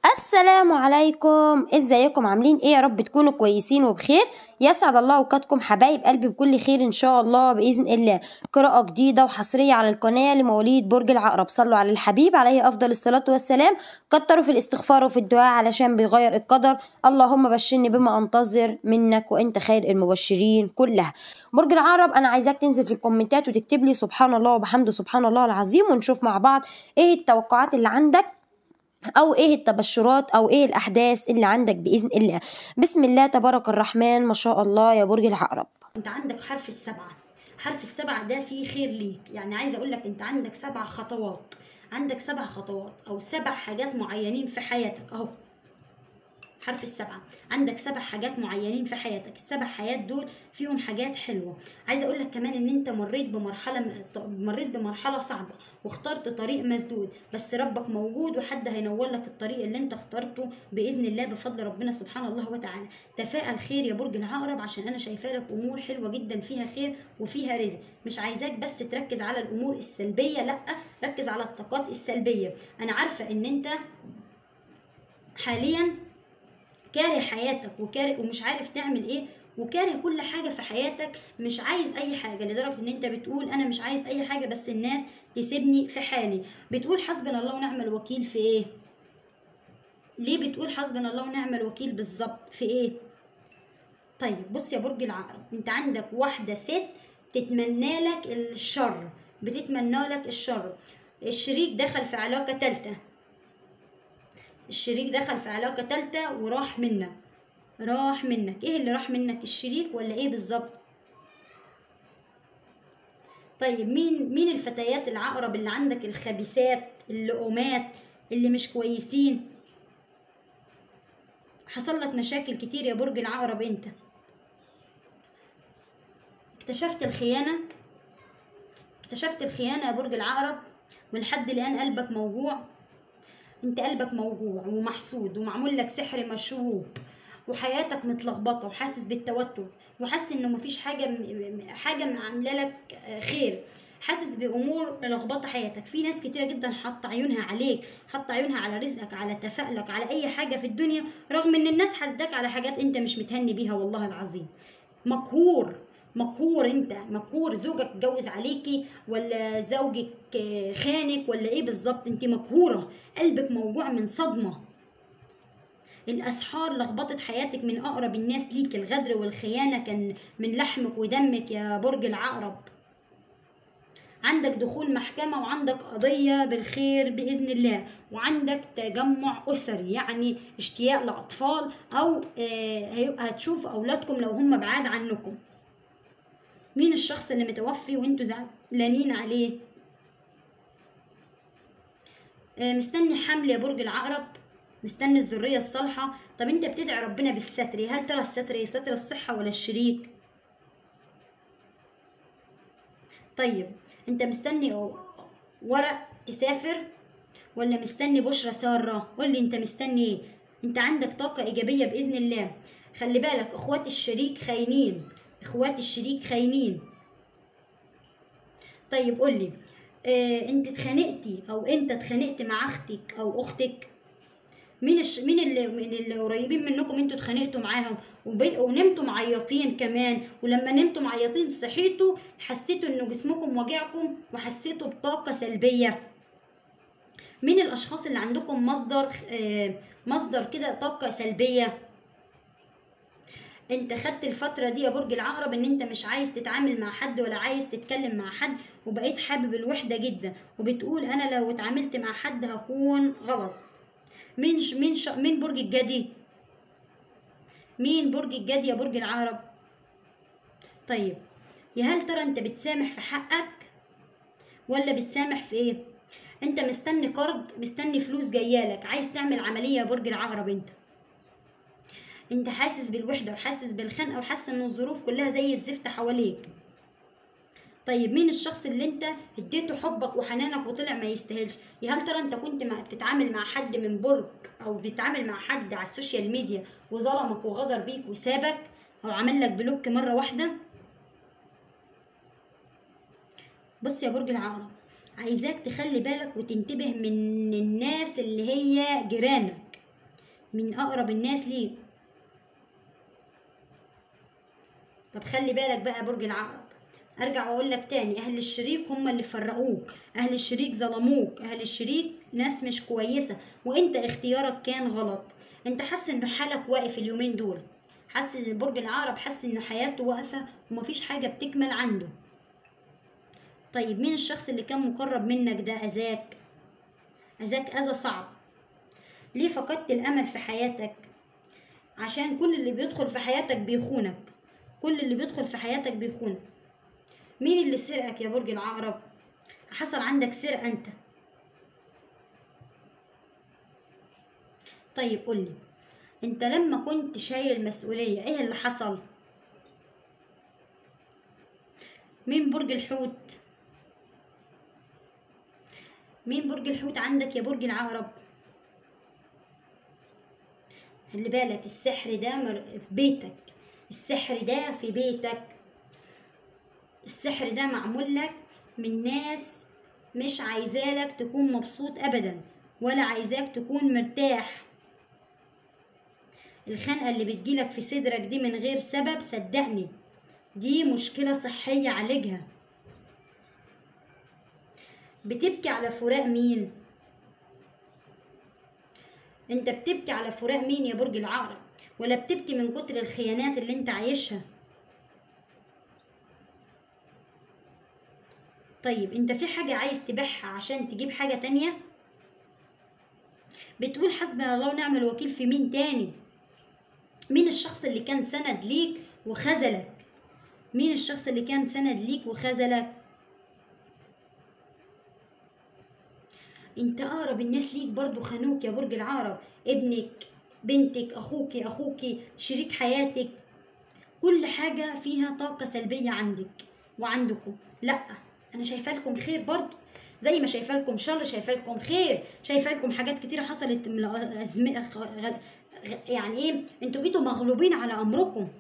السلام عليكم ازيكم عاملين ايه يا رب تكونوا كويسين وبخير يسعد الله اوقاتكم حبايب قلبي بكل خير ان شاء الله باذن الله قراءه جديده وحصريه على القناه لمواليد برج العقرب صلوا على الحبيب عليه افضل الصلاه والسلام كتروا في الاستغفار وفي الدعاء علشان بيغير القدر اللهم بشرني بما انتظر منك وانت خير المبشرين كلها برج العقرب انا عايزاك تنزل في الكومنتات وتكتب لي سبحان الله وبحمده سبحان الله العظيم ونشوف مع بعض ايه التوقعات اللي عندك او ايه التبشرات او ايه الاحداث اللي عندك باذن الله بسم الله تبارك الرحمن ما شاء الله يا برج العقرب انت عندك حرف السبعة حرف السبعة ده فيه خير ليك يعني عايزة اقول لك انت عندك سبع خطوات عندك سبع خطوات او سبع حاجات معينين في حياتك اهو حرف السبعة عندك سبع حاجات معينين في حياتك السبع حاجات دول فيهم حاجات حلوة عايزة اقول لك كمان ان انت مريت بمرحلة مريت بمرحلة صعبة واخترت طريق مسدود بس ربك موجود وحد هينور لك الطريق اللي انت اخترته بإذن الله بفضل ربنا سبحانه الله وتعالى تفائل خير يا برج العقرب عشان انا شايفة لك امور حلوة جدا فيها خير وفيها رزق مش عايزاك بس تركز على الامور السلبية لا ركز على الطاقات السلبية انا عارفة ان انت حاليا كاره حياتك وكاره ومش عارف تعمل ايه وكاره كل حاجة في حياتك مش عايز أي حاجة لدرجة إن أنت بتقول أنا مش عايز أي حاجة بس الناس تسيبني في حالي بتقول حسبنا الله ونعم الوكيل في إيه؟ ليه بتقول حسبنا الله ونعم الوكيل بالظبط في إيه؟ طيب بص يا برج العقرب أنت عندك واحدة ست تتمنى لك الشر بتتمنى لك الشر الشريك دخل في علاقة تالتة الشريك دخل في علاقة تالتة وراح منك راح منك ايه اللي راح منك الشريك ولا ايه بالظبط طيب مين مين الفتيات العقرب اللي عندك الخبيثات اللؤومات اللي مش كويسين حصل لك مشاكل كتير يا برج العقرب انت اكتشفت الخيانة اكتشفت الخيانة يا برج العقرب ولحد الآن قلبك موجوع انت قلبك موجوع ومحسود ومعمول لك سحر مشروب وحياتك متلخبطه وحاسس بالتوتر وحاسس انه مفيش حاجه حاجه عامله لك خير حاسس بامور لخبطه حياتك في ناس كتيره جدا حاطه عيونها عليك حاطه عيونها على رزقك على تفائلك على اي حاجه في الدنيا رغم ان الناس حاسداك على حاجات انت مش متهني بيها والله العظيم مقهور مقهور انت مقهور زوجك اتجوز عليكي ولا زوجك خانك ولا ايه بالظبط انت مقهوره قلبك موجوع من صدمه الاسحار لخبطت حياتك من اقرب الناس ليك الغدر والخيانه كان من لحمك ودمك يا برج العقرب عندك دخول محكمة وعندك قضية بالخير بإذن الله وعندك تجمع أسري يعني اشتياق لأطفال أو هتشوف أولادكم لو هم بعاد عنكم مين الشخص اللي متوفي وانتوا زعلانين عليه مستني حمل يا برج العقرب مستني الذرية الصالحة طب انت بتدعي ربنا بالستر هل ترى الستر ايه ستر الصحة ولا الشريك طيب انت مستني ورق تسافر ولا مستني بشرة سارة قول لي انت مستني ايه انت عندك طاقة ايجابية باذن الله خلي بالك اخوات الشريك خاينين اخوات الشريك خاينين طيب قولي اه انت اتخانقتي او انت اتخانقت مع اختك او اختك مين الش... مين اللي من اللي قريبين منكم انتوا اتخانقتوا معاهم وبي... ونمتوا معيطين كمان ولما نمتوا معيطين صحيتوا حسيتوا ان جسمكم وجعكم وحسيتوا بطاقه سلبيه مين الاشخاص اللي عندكم مصدر اه مصدر كده طاقه سلبيه انت خدت الفترة دي يا برج العقرب ان انت مش عايز تتعامل مع حد ولا عايز تتكلم مع حد وبقيت حابب الوحدة جدا وبتقول انا لو اتعاملت مع حد هكون غلط مين ش... مين ش... مين برج الجدي مين برج الجدي يا برج العقرب طيب يا هل ترى انت بتسامح في حقك ولا بتسامح في ايه انت مستني قرض مستني فلوس جايالك عايز تعمل عملية يا برج العقرب انت انت حاسس بالوحده وحاسس بالخنقه وحاسس ان الظروف كلها زي الزفت حواليك طيب مين الشخص اللي انت اديته حبك وحنانك وطلع ما يستاهلش يا هل ترى انت كنت مع بتتعامل مع حد من برج او بتتعامل مع حد على السوشيال ميديا وظلمك وغدر بيك وسابك او عمل لك بلوك مره واحده بص يا برج العقرب عايزاك تخلي بالك وتنتبه من الناس اللي هي جيرانك من اقرب الناس ليك طب خلي بالك بقى برج العقرب ارجع واقول لك تاني اهل الشريك هم اللي فرقوك اهل الشريك ظلموك اهل الشريك ناس مش كويسه وانت اختيارك كان غلط انت حاسس ان حالك واقف اليومين دول حاسس ان برج العقرب حاسس ان حياته واقفه ومفيش حاجه بتكمل عنده طيب مين الشخص اللي كان مقرب منك ده اذاك اذاك اذى صعب ليه فقدت الامل في حياتك عشان كل اللي بيدخل في حياتك بيخونك كل اللي بيدخل في حياتك بيخونك مين اللي سرقك يا برج العقرب حصل عندك سرقة انت طيب قولي انت لما كنت شايل مسؤولية ايه اللي حصل مين برج الحوت مين برج الحوت عندك يا برج العقرب خلي بالك السحر ده مر- في بيتك السحر ده في بيتك السحر ده معمول لك من ناس مش عايزالك تكون مبسوط ابدا ولا عايزاك تكون مرتاح الخنقة اللي بتجيلك في صدرك دي من غير سبب صدقني دي مشكلة صحية عالجها بتبكي على فراق مين انت بتبكي على فراق مين يا برج العقرب ولا بتبكي من كتر الخيانات اللي انت عايشها طيب انت في حاجة عايز تبيعها عشان تجيب حاجة تانية بتقول حسبنا الله ونعم الوكيل في مين تاني مين الشخص اللي كان سند ليك وخذلك مين الشخص اللي كان سند ليك وخذلك انت اقرب الناس ليك برضو خانوك يا برج العقرب ابنك بنتك اخوكي اخوكي شريك حياتك كل حاجة فيها طاقة سلبية عندك وعندكم لا انا شايفه لكم خير برضو زي ما شايفه لكم شر شايفه لكم خير شايفه لكم حاجات كتيره حصلت من الأزم... خ- غ- غ- يعني ايه انتوا بقيتوا مغلوبين على امركم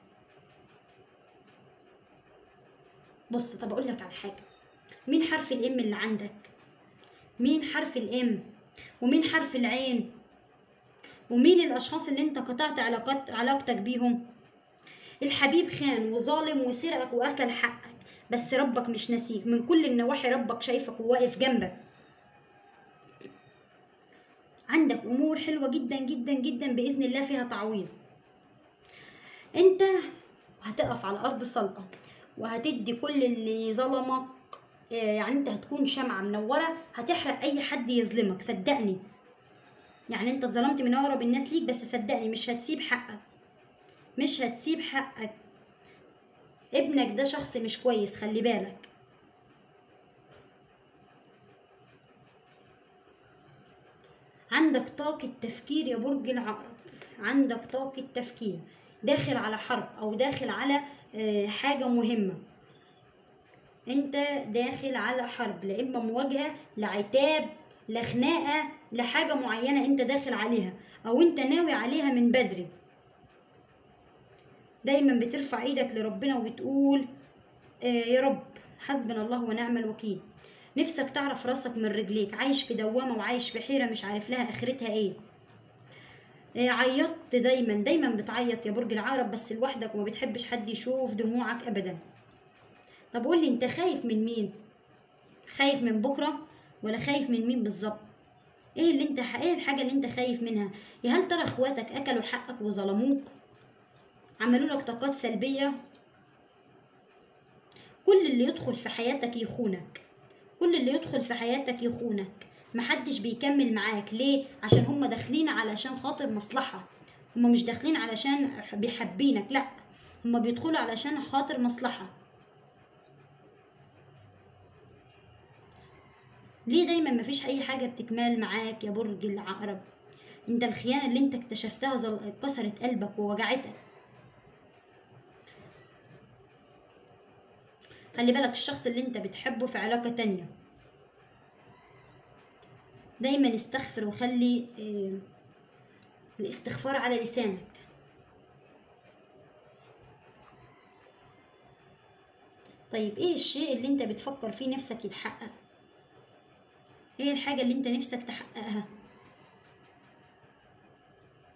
بص طب اقول لك على حاجه مين حرف الام اللي عندك مين حرف الام ومين حرف العين ومين الاشخاص اللي انت قطعت علاقات علاقتك بيهم الحبيب خان وظالم وسرقك واكل حقك بس ربك مش ناسيك من كل النواحي ربك شايفك وواقف جنبك عندك امور حلوه جدا جدا جدا باذن الله فيها تعويض انت هتقف على ارض صلبه وهتدي كل اللي ظلمك آه، يعني انت هتكون شمعة منورة هتحرق اي حد يظلمك صدقني يعني انت اتظلمت من اقرب الناس ليك بس صدقني مش هتسيب حقك مش هتسيب حقك ابنك ده شخص مش كويس خلي بالك عندك طاقة تفكير يا برج العقرب عندك طاقة تفكير داخل على حرب أو داخل على آه، حاجة مهمة انت داخل على حرب لا اما مواجهة لعتاب لخناقة لحاجة معينة انت داخل عليها او انت ناوي عليها من بدري دايما بترفع ايدك لربنا وبتقول آه يا رب حسبنا الله ونعم الوكيل نفسك تعرف راسك من رجليك عايش في دوامة وعايش في حيرة مش عارف لها اخرتها ايه آه، عيطت دايما دايما بتعيط يا برج العقرب بس لوحدك وما بتحبش حد يشوف دموعك ابدا طب قول لي انت خايف من مين خايف من بكره ولا خايف من مين بالظبط ايه اللي انت ايه الحاجه اللي انت خايف منها يا هل ترى اخواتك اكلوا حقك وظلموك عملوا لك طاقات سلبيه كل اللي يدخل في حياتك يخونك كل اللي يدخل في حياتك يخونك محدش بيكمل معاك ليه عشان هم داخلين علشان خاطر مصلحة هم مش داخلين علشان بيحبينك لا هم بيدخلوا علشان خاطر مصلحة ليه دايما مفيش اي حاجة بتكمل معاك يا برج العقرب انت الخيانة اللي انت اكتشفتها زل- كسرت قلبك ووجعتك خلي بالك الشخص اللي انت بتحبه في علاقة تانية دايما استغفر وخلي آه، الاستغفار على لسانك طيب ايه الشيء اللي انت بتفكر فيه نفسك يتحقق ايه الحاجة اللي انت نفسك تحققها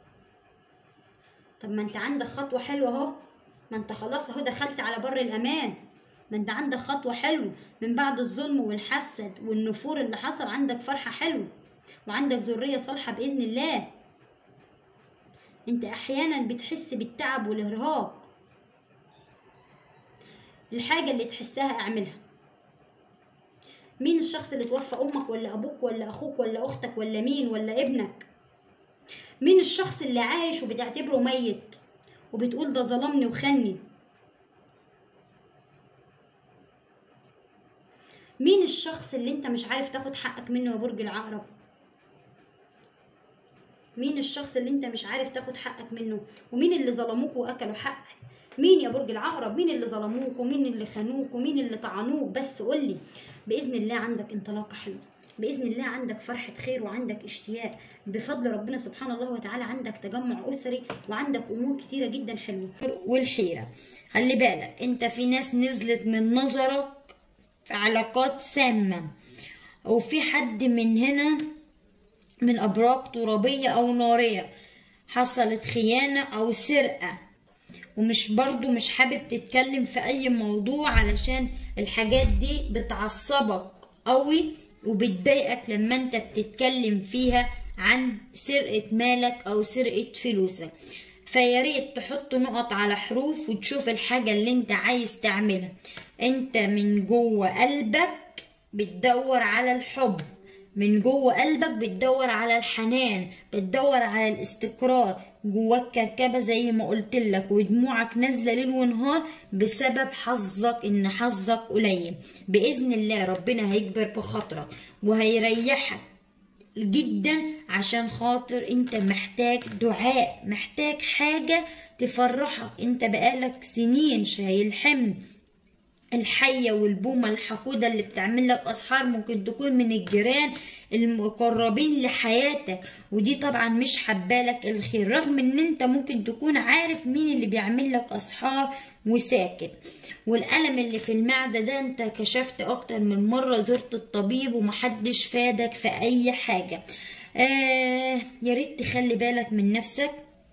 طب ما انت عندك خطوة حلوة اهو ما انت خلاص اهو دخلت على بر الامان ما انت عندك خطوة حلوة من بعد الظلم والحسد والنفور اللي حصل عندك فرحة حلوة وعندك ذرية صالحة بإذن الله انت احيانا بتحس بالتعب والارهاق الحاجة اللي تحسها اعملها مين الشخص اللي توفى امك ولا ابوك ولا اخوك ولا اختك ولا مين ولا ابنك مين الشخص اللي عايش وبتعتبره ميت وبتقول ده ظلمني وخني مين الشخص اللي انت مش عارف تاخد حقك منه يا برج العقرب مين الشخص اللي انت مش عارف تاخد حقك منه ومين اللي ظلموك واكلوا حقك مين يا برج العقرب مين اللي ظلموك ومين اللي خانوك ومين اللي طعنوك بس قولي باذن الله عندك انطلاقه حلوه باذن الله عندك فرحه خير وعندك اشتياق بفضل ربنا سبحانه الله وتعالى عندك تجمع اسري وعندك امور كتيره جدا حلوه والحيرة خلي بالك انت في ناس نزلت من نظرك في علاقات سامة وفي حد من هنا من أبراج ترابية أو نارية حصلت خيانة أو سرقة ومش برضو مش حابب تتكلم في أي موضوع علشان الحاجات دي بتعصبك قوي وبتضايقك لما انت بتتكلم فيها عن سرقة مالك أو سرقة فلوسك فيا ريت تحط نقط على حروف وتشوف الحاجة اللي انت عايز تعملها انت من جوه قلبك بتدور على الحب من جوه قلبك بتدور على الحنان بتدور على الاستقرار جواك كركبة زي ما قلت لك ودموعك نازلة ليل ونهار بسبب حظك ان حظك قليل بإذن الله ربنا هيكبر بخاطرك وهيريحك جدا عشان خاطر انت محتاج دعاء محتاج حاجة تفرحك انت بقالك سنين شايل حمل الحية والبومة الحقودة اللي بتعمل لك أسحار ممكن تكون من الجيران المقربين لحياتك ودي طبعا مش حبالك الخير رغم ان انت ممكن تكون عارف مين اللي بيعمل لك أسحار وساكت والألم اللي في المعدة ده انت كشفت أكتر من مرة زرت الطبيب ومحدش فادك في أي حاجة آه يا ريت تخلي بالك من نفسك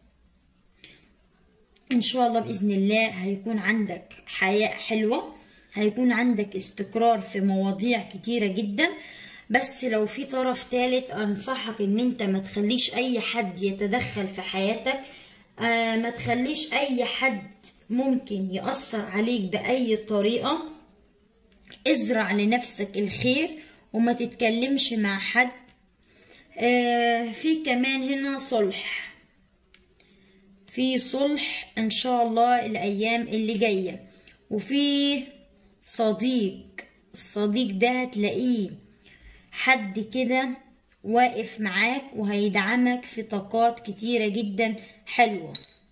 ان شاء الله باذن الله هيكون عندك حياه حلوه هيكون عندك استقرار في مواضيع كتيره جدا بس لو في طرف ثالث انصحك ان انت ما تخليش اي حد يتدخل في حياتك آه ما تخليش اي حد ممكن يأثر عليك بأي طريقة ازرع لنفسك الخير وما تتكلمش مع حد آه في كمان هنا صلح في صلح ان شاء الله الايام اللي جايه وفي صديق الصديق ده هتلاقيه حد كده واقف معاك وهيدعمك في طاقات كتيرة جدا حلوة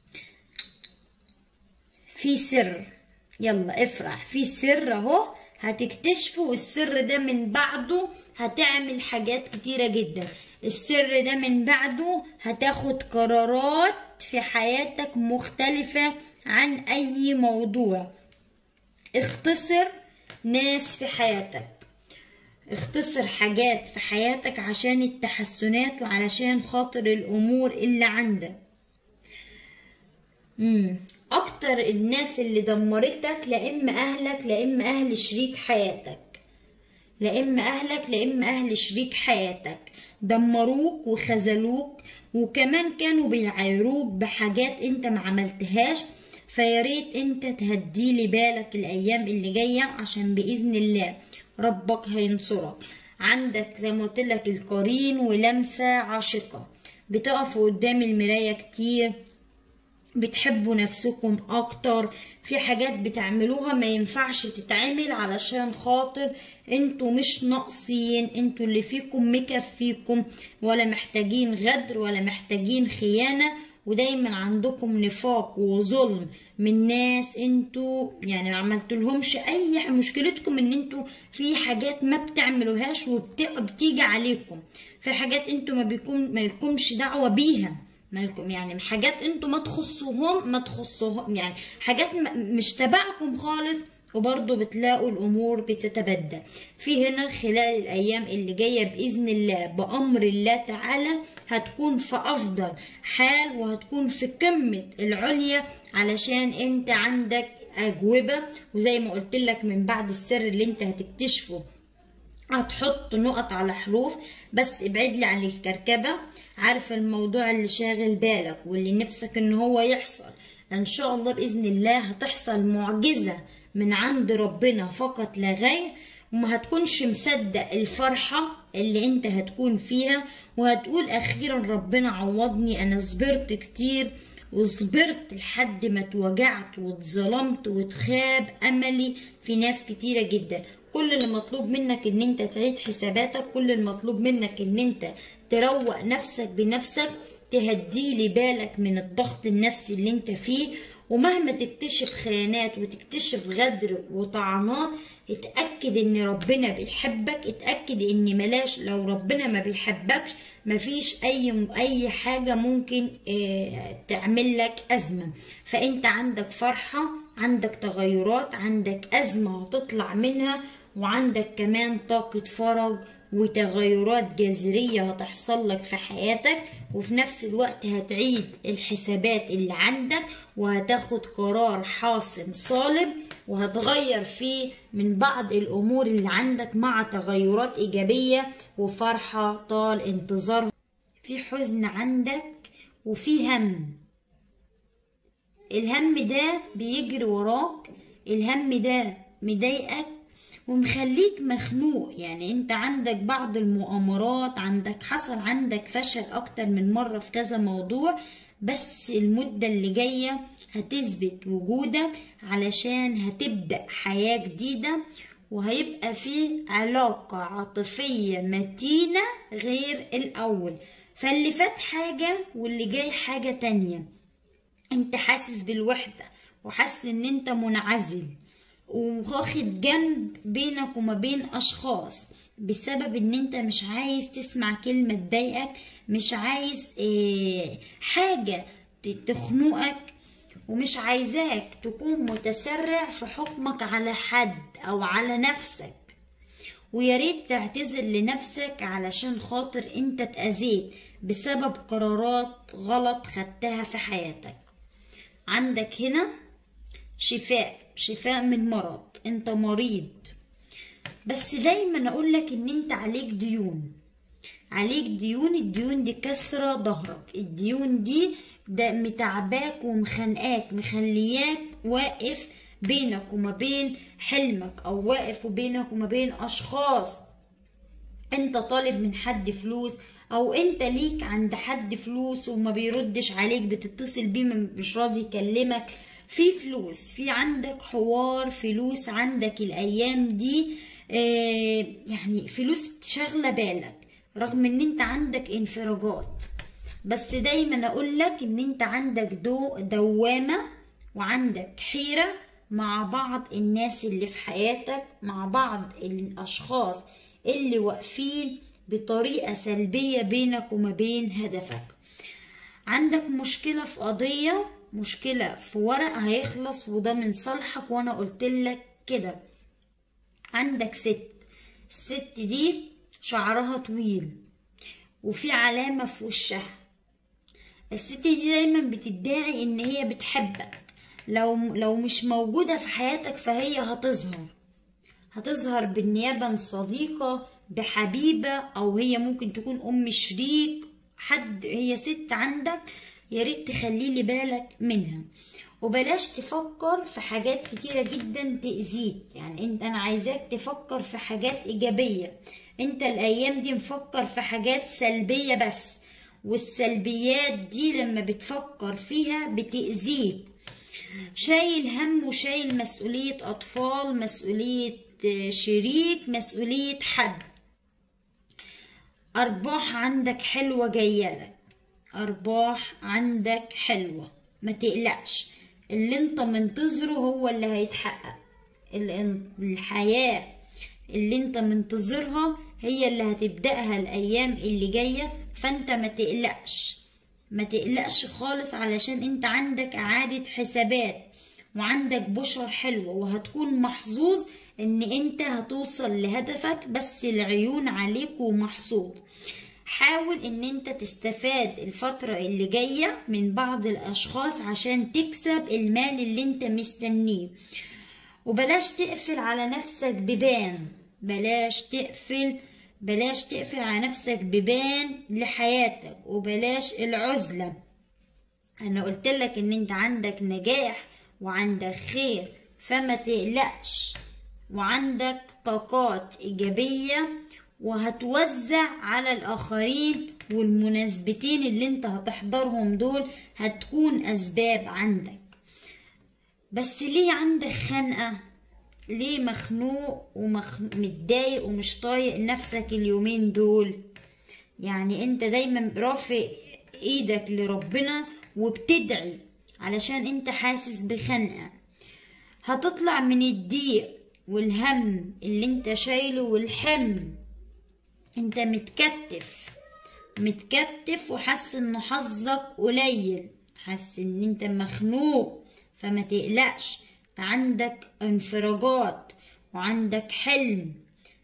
في سر يلا افرح في سر اهو هتكتشفه والسر ده من بعده هتعمل حاجات كتيرة جدا السر ده من بعده هتاخد قرارات في حياتك مختلفة عن أي موضوع اختصر ناس في حياتك اختصر حاجات في حياتك عشان التحسنات وعلشان خاطر الأمور اللي عندك مم. أكتر الناس اللي دمرتك لا إما أهلك لا إما أهل شريك حياتك لا إما أهلك لا إما أهل شريك حياتك دمروك وخذلوك وكمان كانوا بيعايروك بحاجات انت ما عملتهاش فياريت انت تهديلي بالك الايام اللي جايه عشان باذن الله ربك هينصرك عندك زي ما قلت لك القرين ولمسه عاشقه بتقفوا قدام المرايه كتير بتحبوا نفسكم اكتر في حاجات بتعملوها ما ينفعش تتعمل علشان خاطر انتوا مش ناقصين انتوا اللي فيكم مكفيكم ولا محتاجين غدر ولا محتاجين خيانة ودايما عندكم نفاق وظلم من ناس انتوا يعني ما عملتلهمش اي مشكلتكم ان انتوا في حاجات ما بتعملوهاش وبتيجي عليكم في حاجات انتوا ما بيكون ما يكونش دعوة بيها مالكم يعني حاجات انتوا ما تخصوهم ما تخصوهم يعني حاجات مش تبعكم خالص وبرضه بتلاقوا الامور بتتبدل في هنا خلال الايام اللي جايه باذن الله بامر الله تعالى هتكون في افضل حال وهتكون في قمه العليا علشان انت عندك اجوبه وزي ما قلت لك من بعد السر اللي انت هتكتشفه هتحط نقط على حروف بس ابعد لي عن الكركبة عارف الموضوع اللي شاغل بالك واللي نفسك ان هو يحصل ان شاء الله باذن الله هتحصل معجزة من عند ربنا فقط لا غير وما هتكونش مصدق الفرحة اللي انت هتكون فيها وهتقول اخيرا ربنا عوضني انا صبرت كتير وصبرت لحد ما اتوجعت واتظلمت واتخاب املي في ناس كتيرة جدا كل اللي مطلوب منك ان انت تعيد حساباتك كل المطلوب منك ان انت تروق نفسك بنفسك تهديلي بالك من الضغط النفسي اللي انت فيه ومهما تكتشف خيانات وتكتشف غدر وطعنات اتأكد ان ربنا بيحبك اتأكد ان ملاش لو ربنا ما بيحبكش مفيش اي اي حاجة ممكن اه تعمل لك ازمة فانت عندك فرحة عندك تغيرات عندك ازمة هتطلع منها وعندك كمان طاقة فرج وتغيرات جذرية هتحصل لك في حياتك وفي نفس الوقت هتعيد الحسابات اللي عندك وهتاخد قرار حاسم صالب وهتغير فيه من بعض الأمور اللي عندك مع تغيرات إيجابية وفرحة طال انتظارها في حزن عندك وفي هم الهم ده بيجري وراك الهم ده مضايقك ومخليك مخنوق يعني انت عندك بعض المؤامرات عندك حصل عندك فشل اكتر من مرة في كذا موضوع بس المدة اللي جاية هتثبت وجودك علشان هتبدأ حياة جديدة وهيبقى في علاقة عاطفية متينة غير الأول فاللي فات حاجة واللي جاي حاجة تانية انت حاسس بالوحدة وحاسس ان انت منعزل واخد جنب بينك وما بين اشخاص بسبب ان انت مش عايز تسمع كلمة تضايقك مش عايز اه حاجة تخنقك ومش عايزاك تكون متسرع في حكمك على حد او على نفسك ويا ريت تعتذر لنفسك علشان خاطر انت اتأذيت بسبب قرارات غلط خدتها في حياتك عندك هنا شفاء شفاء من مرض انت مريض بس دايما اقولك ان انت عليك ديون عليك ديون الديون دي كسرة ظهرك الديون دي ده متعباك ومخنقاك مخلياك واقف بينك وما بين حلمك او واقف وبينك وما بين اشخاص انت طالب من حد فلوس او انت ليك عند حد فلوس وما بيردش عليك بتتصل بيه مش راضي يكلمك في فلوس في عندك حوار فلوس عندك الايام دي آه يعني فلوس شاغله بالك رغم ان انت عندك انفراجات بس دايما اقول لك ان انت عندك دو دوامه وعندك حيره مع بعض الناس اللي في حياتك مع بعض الاشخاص اللي واقفين بطريقه سلبيه بينك وما بين هدفك عندك مشكله في قضيه مشكلة في ورق هيخلص وده من صالحك وانا قلتلك كده عندك ست الست دي شعرها طويل وفي علامة في وشها الست دي دايما بتدعي ان هي بتحبك لو لو مش موجودة في حياتك فهي هتظهر هتظهر بالنيابة عن صديقة بحبيبة او هي ممكن تكون ام شريك حد هي ست عندك يا ريت تخلي لي بالك منها وبلاش تفكر في حاجات كتيرة جدا تأذيك يعني انت انا عايزاك تفكر في حاجات ايجابية انت الايام دي مفكر في حاجات سلبية بس والسلبيات دي لما بتفكر فيها بتأذيك شايل هم وشايل مسؤولية اطفال مسؤولية شريك مسؤولية حد ارباح عندك حلوة جايلك ارباح عندك حلوة ما تقلقش اللي انت منتظره هو اللي هيتحقق الحياة اللي انت منتظرها هي اللي هتبدأها الايام اللي جاية فانت ما تقلقش ما تقلقش خالص علشان انت عندك اعادة حسابات وعندك بشر حلوة وهتكون محظوظ ان انت هتوصل لهدفك بس العيون عليك ومحسوب حاول ان انت تستفاد الفترة اللي جاية من بعض الاشخاص عشان تكسب المال اللي انت مستنيه وبلاش تقفل على نفسك ببان بلاش تقفل بلاش تقفل على نفسك ببان لحياتك وبلاش العزلة انا قلت لك ان انت عندك نجاح وعندك خير فما تقلقش وعندك طاقات ايجابية وهتوزع على الاخرين والمناسبتين اللي انت هتحضرهم دول هتكون اسباب عندك بس ليه عندك خنقة ليه مخنوق ومتضايق ومش طايق نفسك اليومين دول يعني انت دايما رافع ايدك لربنا وبتدعي علشان انت حاسس بخنقة هتطلع من الضيق والهم اللي انت شايله والحمل انت متكتف متكتف وحاسس ان حظك قليل حاسس ان انت مخنوق فما تقلقش عندك انفراجات وعندك حلم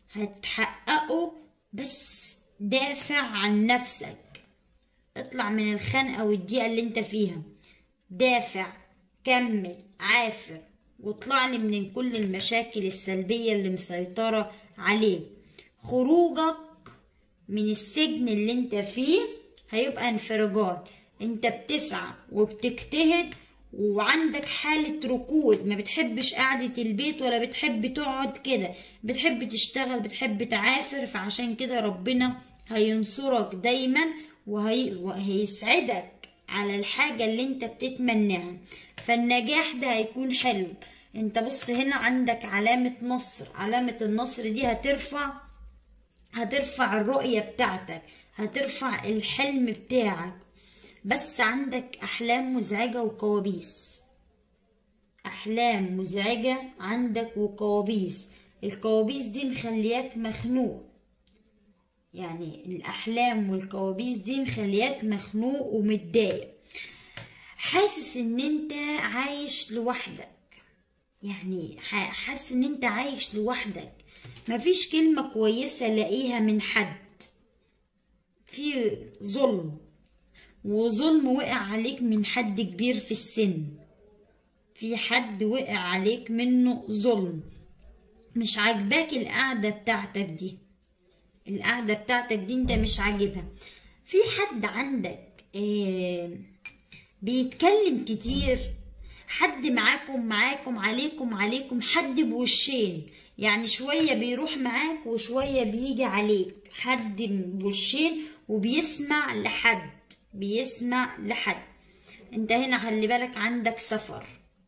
هتحققه بس دافع عن نفسك اطلع من الخنقة والضيقة اللي انت فيها دافع كمل عافر واطلع لي من كل المشاكل السلبية اللي مسيطرة عليك خروجك من السجن اللي انت فيه هيبقى انفراجات انت بتسعى وبتجتهد وعندك حالة ركود ما بتحبش قعدة البيت ولا بتحب تقعد كده بتحب تشتغل بتحب تعافر فعشان كده ربنا هينصرك دايما وهي... وهيسعدك على الحاجة اللي انت بتتمناها فالنجاح ده هيكون حلو انت بص هنا عندك علامة نصر علامة النصر دي هترفع هترفع الرؤية بتاعتك هترفع الحلم بتاعك بس عندك أحلام مزعجة وكوابيس أحلام مزعجة عندك وكوابيس الكوابيس دي مخلياك مخنوق يعني الأحلام والكوابيس دي مخلياك مخنوق ومتضايق حاسس ان انت عايش لوحدك يعني حاسس ان انت عايش لوحدك مفيش كلمة كويسة لاقيها من حد في ظلم وظلم وقع عليك من حد كبير في السن في حد وقع عليك منه ظلم مش عاجباك القعدة بتاعتك دي القعدة بتاعتك دي انت مش عاجبها في حد عندك اه بيتكلم كتير حد معاكم معاكم عليكم عليكم حد بوشين يعني شوية بيروح معاك وشوية بيجي عليك حد بوشين وبيسمع لحد بيسمع لحد انت هنا خلي بالك عندك سفر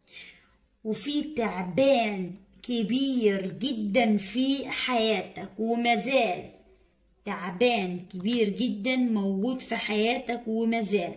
وفي تعبان كبير جدا في حياتك ومازال تعبان كبير جدا موجود في حياتك ومازال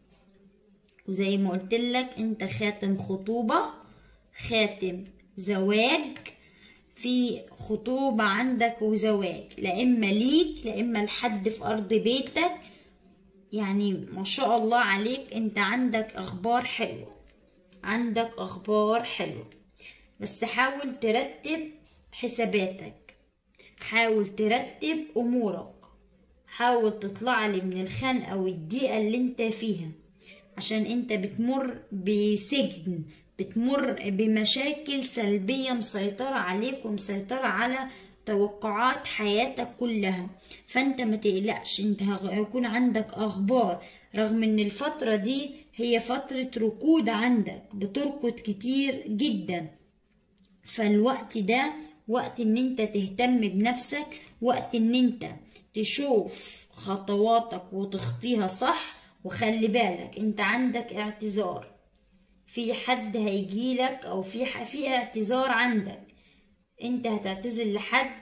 وزي ما قلت لك انت خاتم خطوبة خاتم زواج في خطوبة عندك وزواج لا إما ليك لا إما لحد في أرض بيتك يعني ما شاء الله عليك انت عندك أخبار حلوة عندك أخبار حلوة بس حاول ترتب حساباتك حاول ترتب أمورك حاول تطلع لي من الخنقة والضيقة اللي انت فيها عشان انت بتمر بسجن بتمر بمشاكل سلبية مسيطرة عليك ومسيطرة على توقعات حياتك كلها فانت ما تقلقش انت هيكون عندك اخبار رغم ان الفترة دي هي فترة ركود عندك بتركض كتير جدا فالوقت ده وقت ان انت تهتم بنفسك وقت ان انت تشوف خطواتك وتخطيها صح وخلي بالك انت عندك اعتذار في حد هيجيلك او في في اعتذار عندك انت هتعتذر لحد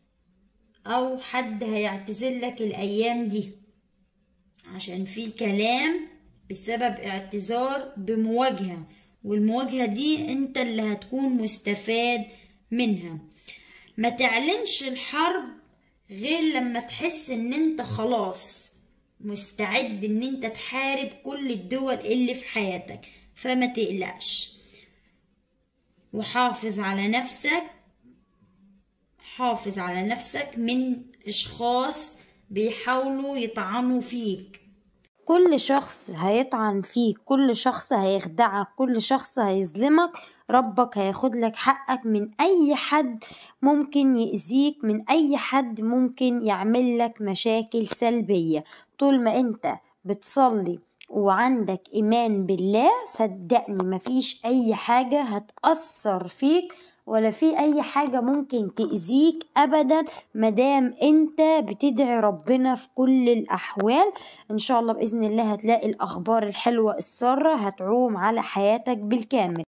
او حد هيعتذر لك الايام دي عشان في كلام بسبب اعتذار بمواجهة والمواجهة دي انت اللي هتكون مستفاد منها ما تعلنش الحرب غير لما تحس ان انت خلاص مستعد ان انت تحارب كل الدول اللي في حياتك فما تقلقش وحافظ على نفسك حافظ على نفسك من اشخاص بيحاولوا يطعنوا فيك كل شخص هيطعن فيك كل شخص هيخدعك كل شخص هيظلمك ربك هياخد لك حقك من اي حد ممكن يأذيك من اي حد ممكن يعمل لك مشاكل سلبية طول ما انت بتصلي وعندك ايمان بالله صدقني مفيش اي حاجة هتأثر فيك ولا في اي حاجة ممكن تأذيك ابدا مدام انت بتدعي ربنا في كل الاحوال ان شاء الله باذن الله هتلاقي الاخبار الحلوة السارة هتعوم على حياتك بالكامل